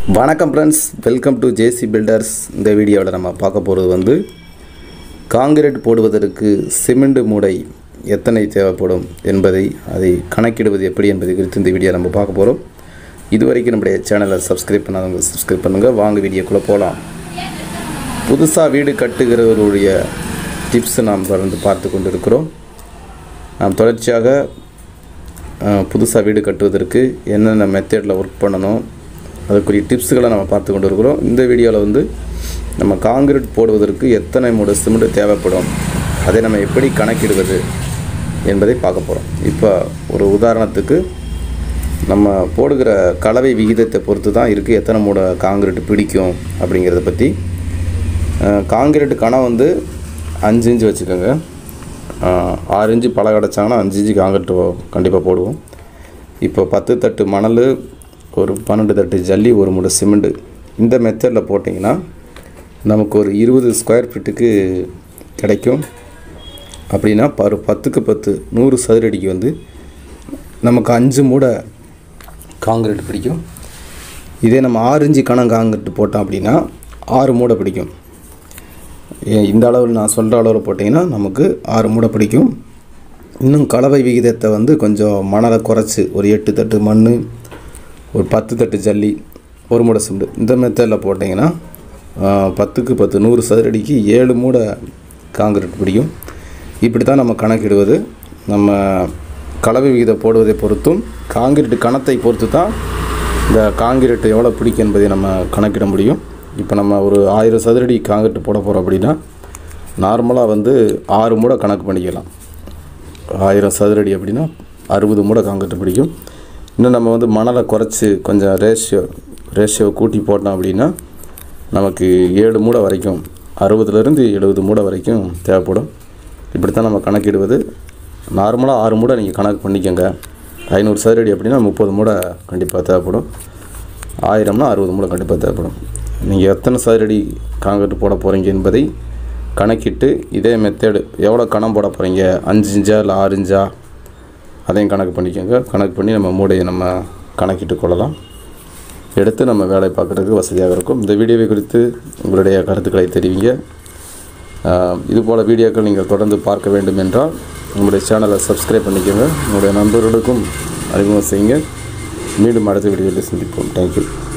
வணக்கம் friends welcome to JC builders இந்த வீடியோவில் நம்ம பார்க்க போகிறது வந்து காங்கிரீட் போடுவதற்கு சிமெண்ட் மூடை எத்தனை தேவைப்படும் என்பதை அதை கணக்கிடுவது எப்படி என்பதை குறித்து இந்த வீடியோ நம்ம பார்க்க போகிறோம் இதுவரைக்கும் நம்முடைய சேனலை சப்ஸ்கிரைப் பண்ணாதவங்க சப்ஸ்கிரைப் பண்ணுங்கள் வாங்க வீடியோக்குள்ளே போகலாம் புதுசாக வீடு கட்டுகிறவருடைய டிப்ஸ் நாம் தொடர்ந்து பார்த்து கொண்டு இருக்கிறோம் நாம் தொடர்ச்சியாக புதுசாக வீடு கட்டுவதற்கு என்னென்ன மெத்தேடில் ஒர்க் பண்ணணும் அதுக்குரிய டிப்ஸுகளை நம்ம பார்த்து கொண்டு இருக்கிறோம் இந்த வீடியோவில் வந்து நம்ம காங்கிரீட் போடுவதற்கு எத்தனை மூட சிமெண்ட் தேவைப்படும் அதை நம்ம எப்படி கணக்கிடுவது என்பதை பார்க்க போகிறோம் இப்போ ஒரு உதாரணத்துக்கு நம்ம போடுகிற கலவை விகிதத்தை பொறுத்து தான் இருக்குது எத்தனை மூட காங்கிரீட் பிடிக்கும் அப்படிங்கிறத பற்றி அஹ், காங்கிரீட் கணம் வந்து அஞ்சு இன்ச்சு வச்சுக்கோங்க அஹ், ஆறு இன்ச்சு பழம் கிடச்சாங்கன்னா அஞ்சு இன்ச்சு காங்கிரீட் கண்டிப்பாக போடுவோம் இப்போ பத்து தட்டு மணல் ஒரு பன்னெண்டு தட்டு ஜல்லி ஒரு மூடை சிமெண்ட்டு இந்த மெத்தடில் போட்டிங்கன்னா நமக்கு ஒரு இருபது ஸ்கொயர் ஃபீட்டுக்கு கிடைக்கும் அப்படின்னா ஒரு பத்துக்கு பத்து நூறு சதுரடிக்கு வந்து நமக்கு அஞ்சு மூடை காங்கிரீட் பிடிக்கும் இதே நம்ம ஆறு இன்ச்சு கணம் காங்கிரீட் போட்டோம் அப்படின்னா ஆறு மூடை பிடிக்கும் ஏ- இந்த அளவில் நான் சொல்கிற அளவில் போட்டிங்கன்னா நமக்கு ஆறு மூடை பிடிக்கும் இன்னும் கலவை விகிதத்தை வந்து கொஞ்சம் மணலை குறைச்சி ஒரு எட்டு தட்டு மண் ஒரு பத்து தட்டு ஜல்லி ஒரு மூடை சிமெண்ட் இந்த மெத்தடில் போட்டிங்கன்னா ஆ, பத்துக்கு பத்து நூறு சதுரடிக்கு ஏழு மூடை காங்கிரீட் பிடிக்கும் இப்படி தான் நம்ம கணக்கிடுவது நம்ம கலவை விகிதம் போடுவதை பொறுத்தும் காங்கிரீட் கணத்தை பொறுத்து தான் இந்த காங்கிரீட் எவ்வளோ பிடிக்கும் என்பதை நம்ம கணக்கிட முடியும் இப்போ நம்ம ஒரு ஆயிரம் சதுரடி காங்கிரீட் போட போகிறோம் அப்படின்னா நார்மலாக வந்து ஆறு மூடை கணக்கு பண்ணிக்கலாம் ஆயிரம் சதுரடி அப்படின்னா அறுபது மூடை காங்கிரீட் பிடிக்கும் இன்னும் நம்ம வந்து மணலை குறைச்சி கொஞ்சம் ரேஷியோ ரேஷியோ கூட்டி போட்டோம் அப்படின்னா நமக்கு ஏழு மூடை வரைக்கும் அறுபதுலேருந்து எழுபது மூடை வரைக்கும் தேவைப்படும் இப்படி தான் நம்ம கணக்கிடுவது நார்மலாக ஆறு மூடை நீங்கள் கணக்கு பண்ணிக்கோங்க ஐநூறு சதுரடி அப்படின்னா முப்பது மூடை கண்டிப்பாக தேவைப்படும் ஆயிரம்னா அறுபது மூடை கண்டிப்பாக தேவைப்படும் நீங்கள் எத்தனை சதுரடி காங்கிரீட் போட போகிறீங்க என்பதை கணக்கிட்டு இதே மெத்தேடு எவ்வளோ கணம் போட போகிறீங்க அஞ்சு இஞ்சா இல்லை ஆறு இஞ்சா அதையும் கணக்கு பண்ணிக்கோங்க கணக்கு பண்ணி நம்ம மூடையை நம்ம கணக்கிட்டு கொள்ளலாம் எடுத்து நம்ம வேலை பார்க்குறதுக்கு வசதியாக இருக்கும் இந்த வீடியோவை குறித்து உங்களுடைய கருத்துக்களை தெரிவிங்க ஆஹ், இதுபோல் வீடியோக்கள் நீங்கள் தொடர்ந்து பார்க்க வேண்டும் என்றால் உங்களுடைய சேனலை சப்ஸ்கிரைப் பண்ணிக்கோங்க உங்களுடைய நண்பர்களுக்கும் அறிமுகம் செய்யுங்க மீண்டும் அடுத்த வீடியோவில் சந்திப்போம் தேங்க்யூ